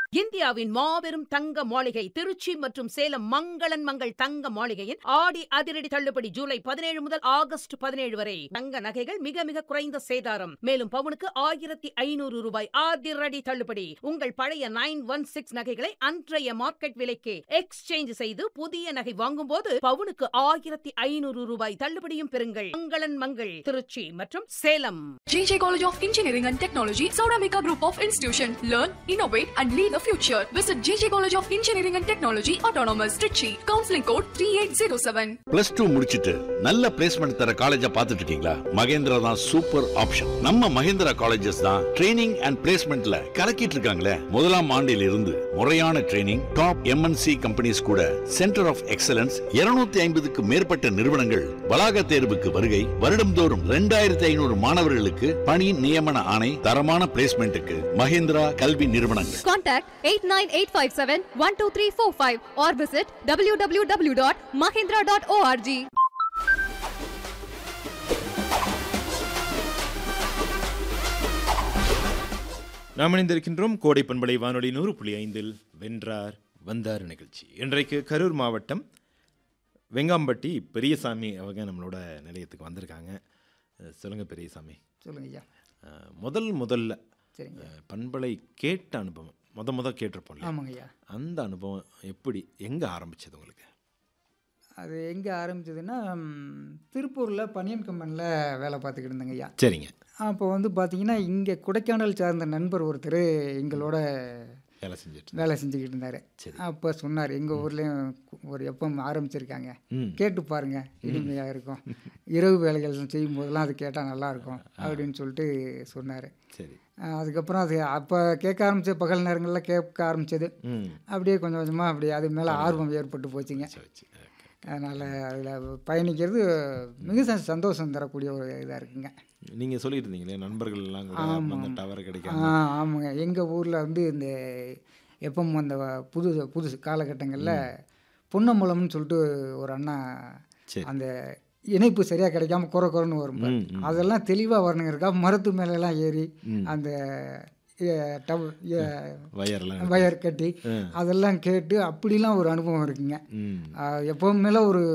இந்தியாவின் மாபெரும் தங்க மாளிகை திருச்சி மற்றும் சேலம் மங்களன் மங்கள் தங்க மாளிகையின் ஆடி அதிரடி தள்ளுபடி ஜூலை பதினேழு முதல் ஆகஸ்ட் பதினேழு வரை தங்க நகைகள் மிக மிக குறைந்த சேதாரம் மேலும் பவுனுக்கு ஆயிரத்தி ஐநூறு ரூபாய் அதிரடி தள்ளுபடி உங்கள் பழைய நைன் ஒன் சிக்ஸ் நகைகளை அன்றைய மார்க்கெட் விலைக்கு எக்ஸ்சேஞ்ச் செய்து புதிய நகை வாங்கும்போது பவுனுக்கு ஆயிரத்தி ஐநூறு ரூபாய் தள்ளுபடியும் பெறுங்கள் மங்களன் மங்கள் திருச்சி மற்றும் Salem JJ College of Engineering and Technology, Sauramika Group of Institution. Learn, innovate, and lead the future. Visit JJ College of Engineering and Technology, Autonomous, Trichy. Counseling code 3807. Plus two முடிச்சிட்டு நல்ல பிளேஸ்மெண்ட் தர காலேஜா பார்த்துட்டு இருக்கீங்களா மகேந்திரா தான் சூப்பர் ஆப்ஷன் நம்ம Mahendra colleges தான் training and பிளேஸ்மெண்ட்ல கலக்கிட்டு இருக்காங்களே முதலாம் ஆண்டில் இருந்து முறையான ட்ரைனிங் டாப் எம்என்சி கம்பெனிஸ் கூட சென்டர் ஆஃப் எக்ஸலன்ஸ் 250 ஐம்பதுக்கு மேற்பட்ட நிறுவனங்கள் வளாக தேர்வுக்கு வருகை வருடம்தோறும் ரெண்டாயிரத்தி ஐநூறு மாணவர்களுக்கு பணி நியமன ஆணை தரமான பிளேஸ்மெண்ட்டுக்கு மகேந்திரா கல்வி நிறுவனங்கள் Contact 89857-12345 or visit www.mahindra.org. நாம் இணைந்திருக்கின்றோம் கோடை பண்பலை வானொலி நூறு புள்ளி ஐந்தில் வென்றார் வந்தார் நிகழ்ச்சி இன்றைக்கு கரூர் மாவட்டம் வெங்காம்பட்டி பெரியசாமி அவங்க நம்மளோட நிலையத்துக்கு வந்திருக்காங்க அஹ் சொல்லுங்க பெரியசாமி சொல்லுங்க ஐயா அஹ் முதல் முதல்ல சரிங்க அஹ் பண்பலை கேட்ட அனுபவம் முத முத கேட்டிருப்போம் இல்லையா? ஆமாங்க ஐயா அந்த அனுபவம் எப்படி எங்க ஆரம்பிச்சது உங்களுக்கு அது எங்கே ஆரம்பிச்சதுன்னா ம், திருப்பூரில் பனியன் கம்பெனியில் வேலை பார்த்துக்கிட்டு இருந்தேங்க ஐயா சரிங்க அப்போ வந்து பார்த்தீங்கன்னா இங்கே கொடைக்கானல் சார்ந்த நண்பர் ஒருத்தர் எங்களோட வேலை செஞ்சுட்டு வேலை செஞ்சுக்கிட்டு இருந்தார் சரி. அப்போ சொன்னார் எங்கள் ஊர்லேயும் ஒரு எப்பம் ஆரம்பிச்சிருக்காங்க ம். கேட்டு பாருங்க இனிமையாக இருக்கும் இரவு வேலைகள் செய்யும் போதெல்லாம் அது கேட்டால் நல்லாயிருக்கும் அப்படின்னு சொல்லிட்டு சொன்னார் சரி அதுக்கப்புறம் அது அப்போ கேட்க ஆரம்பிச்ச பகல் நேரங்களில் கேட்க ஆரம்பிச்சது ம் அப்படியே கொஞ்சம் கொஞ்சமாக அப்படியே அது மேலே ஆர்வம் ஏற்பட்டு போச்சுங்க சரி, சரி. Okay. அதனால் அதில் பயணிக்கிறது மிக ச- சந்தோஷம் தரக்கூடிய ஒரு இதாக இருக்குங்க நீங்க சொல்லிட்டு இருந்தீங்களே நண்பர்கள் எல்லாம் கூட ஆமாம். அந்த டவர் ஆ கிடைக்காம ஆமாங்க எங்கள் ஊரில் வந்து இந்த எப்பவும் அந்த புது புது காலகட்டங்களில் பொன்னம்பலம்னு சொல்லிட்டு ஒரு அண்ணா சரி. அந்த இணைப்பு சரியாக கிடைக்காம குறை குறைன்னு வரும் பாரு. ம், ம். அதெல்லாம் தெளிவாக வரணுங்கிறக்கா மரத்து மேலெல்லாம் ஏறி ம். அந்த எ, டவ் எ, வயர்லாம் வயர் கட்டி ஆ. அதெல்லாம் கேட்டு அப்படிலாம் ஒரு அனுபவம் இருக்குங்க ம் ஆ, எப்பவும் மேலே ஒரு